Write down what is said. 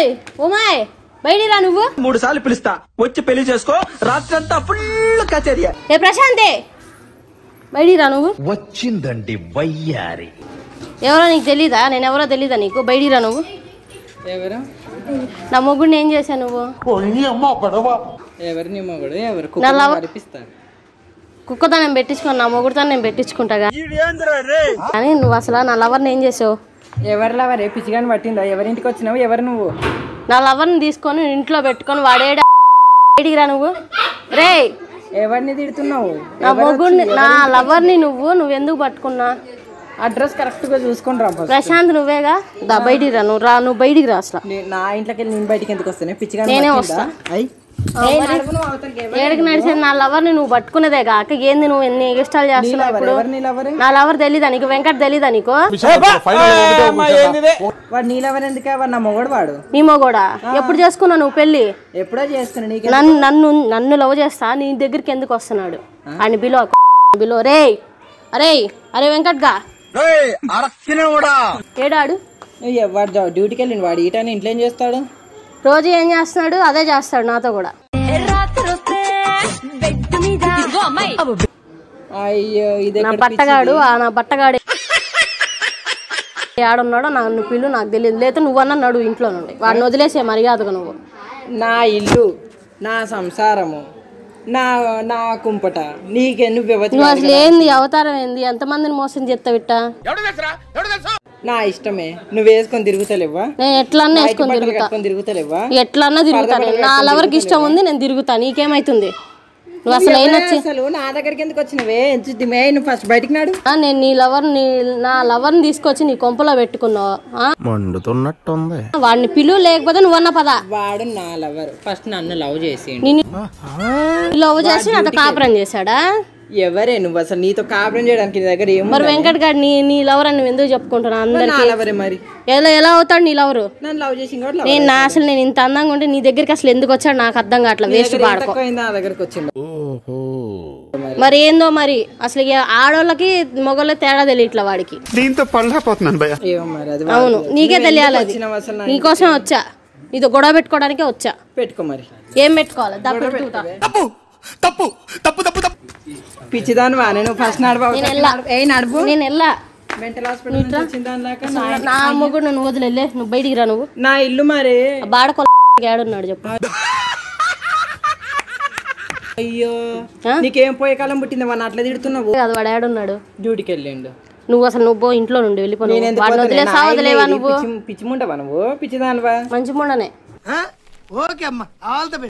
ఏయ్ ఉమాయ్ బయటికి రా నువ్వు మూడు సార్లు పిలుస్తా వచ్చి పెళ్లి చేసుకో రాత్రంతా ఫుల్ కచేరియా ఏ ప్రశాంతే బయటికి రా నువ్వు వచ్చిందండి వయ్యారి ఎవరో నీకు తెలీదా నేను ఎవరో తెలీదా నీకు బయటికి రా నువ్వు ఎవరు నా మొగ్గుడిని ఏం చేశావు నువ్వు ఎవరు నీ మొగుడు ఎవరు నా లవ- కనిపిస్తారు కుక్కతో నేను పెట్టించుకున్నా నా మొగుడుతో నేను పెట్టించుకుంటాగా కానీ నువ్వు అసలు నా లవర్ని ఏం చేసావు ఎవరు లవరే పిచ్చిగాని పట్టిందా ఎవరింటికి వచ్చినావు ఎవరు నువ్వు నా లవర్ని తీసుకొని ఇంట్లో పెట్టుకొని వాడేడ బయటికి రా నువ్వు రే ఎవరిని తిడుతున్నావు నా మొగుడిని నా లవర్ని నువ్వు నువ్వు ఎందుకు పట్టుకున్నా అడ్రస్ కరెక్ట్ గా చూసుకొని రా first. ప్రశాంత్ నువ్వేగా దా బయటికి రా నువ్వు రా నువ్వు బయటికి రా అసలు నే- నా ఇంట్లోకి వెళ్ళి నేను బయటికి ఎందుకు వస్తానే పిచ్చిగా నేనే వస్తా. ఏడికి నడిచేది నా లవర్ని నువ్వు పట్టుకునేదే కాక ఏంది నువ్వు ఎన్ని ఇష్టాలు చేస్తున్నావు ఇప్పుడు ఎవరు నీ లవర్ నా లవర్ తెలీదా నీకు వెంకట్ తెలీదా నీకు వాడు నీ లవర్ ఎందుకే వాడు నా మొగడు వాడు నీమో కూడా ఎప్పుడు చేసుకున్నావు నువ్వు పెళ్ళి ఎప్పుడో చేస్తున్నా నీకు నన్ను నన్ను నన్ను లవ్ చేస్తా నీ దగ్గరికి ఎందుకు వస్తున్నాడు అని బిలో బిలో రే అరే అరే వెంకట్ గా ఏడాడు నువ్వు వాడు జా- డ్యూటీకి వెళ్ళిండు వాడు ఈటని ఇంట్లో ఏం చేస్తాడు రోజు ఏం చేస్తున్నాడు అదే చేస్తాడు నాతో కూడా అయ్యో ఇది నా ఎక్కడ బట్టగాడు ఆ నా బట్టగాడు ఏడున్నాడో నన్ను పిల్లు నాకు తెలియదు లేకపోతే నువ్వన్నా నడు ఇంట్లో నుండి వాడిని వదిలేసే మర్యాదగా నువ్వు నా ఇల్లు నా సంసారము నా నా కుంపట నీకే నువ్వు ఎవరు నువ్వు అసలు ఏంది అవతారం ఏంది ఎంతమందిని మోసం చేస్తావిట్ట నా ఇష్టమే నువ్వు వేసుకొని తిరుగుతలేవా నేను ఎట్లన్నా బయట వేసుకొని బట్టలు తిరుగుతా కట్టుకొని తిరుగుతలేవా ఎట్లన్నా తిరుగుతా నేను నా లవర్కి ఇష్టం ఉంది నేను తిరుగుతా నీకేమైతుంది నువ్వు అసలు అయినా ఎవరే అసలు నా దగ్గరికి ఎందుకు వచ్చినవే ఎంచుద్దిమే నువ్వు ఫస్ట్ బయటికి నాడు నేను నీ లవర్ నీ నా లవర్ని తీసుకొచ్చి నీ కొంపలో పెట్టుకున్నావు ఆ? మండుతున్నట్టుంది వాడిని పిలువు లేకపోతే నువ్వన్న పద వాడు నా లవర్ ఫస్ట్ నన్ను లవ్ చేసి నేను లవ్ చేసి నాతో కాపురం చేశాడా ఎవరే నువ్వు అసలు నీతో కాపురం చేయడానికి నీ దగ్గర ఏమో మరి వెంకట్ గారు నీ నీ లవర్ అని నువ్వు ఎందుకు చెప్పుకుంటున్నా నా అందరికి లవరే మరి ఎలా ఎలా అవుతాడు నీ లవరు నన్ను లవ్ చేసి ఇంకోటి లవ్ నేను నా అసలు నేను ఇంత అందంగా ఉంటే నీ దగ్గరికి అసలు ఎందుకు వచ్చాడు నాకు అర్థం కావట్లేదు వేస్ట్ పాడుకో తక్కువైంది నా దగ్గరకు వచ్చిండు మరి ఏందో మరి అసలు ఇక ఆడోళ్ళకి మొగోళ్ళకి తేడా తెలియట్లే వాడికి దీంతో పళ్ళపోతున్నాను భయ ఏమో మరి అది అవును నీకే తెలియాలి అది వచ్చినావు అసలు నా నీకోసం వచ్చా నీతో గొడవ పెట్టుకోవడానికే వచ్చా పెట్టుకో మరి ఏం పెట్టుకోవాలి దా పెట్టుకుంటా. తప్పు తప్పు తప్పు తప్పు పిచ్చిదాని వా నేను ఫస్ట్ నడవ నేను వెళ్ళా. ఏ నడుపు నేను వెళ్ళా మెంటల్ హాస్పిటల్ నుంచి వచ్చిన దాని దాకా నా- నా మొగుడు నువ్వు వదిలేలే నువ్వు బయటికి రా నువ్వు నా ఇల్లు మరి ఆ బాడకొల ఏడున్నాడు చెప్పు అయ్యో ఆ? నీకేం పోయే కాలం పుట్టింది వాడిని అట్లా తిడుతున్నావు అది వాడు ఏడున్నాడు డ్యూటీకి వెళ్ళిండు నువ్వు అసలు నువ్వు పో ఇంట్లో నుండి వెళ్ళిపో నేను నువ్వు. ఎందుకు వాడిని పోతానే? వదిలేసా నా ఇల్లే వదిలేవా ఇది. నువ్వు పిచ్చి పిచ్చిముండవా నువ్వు పిచ్చిదానివా మంచి ముండనే ఓకే అమ్మా ఆల్ ద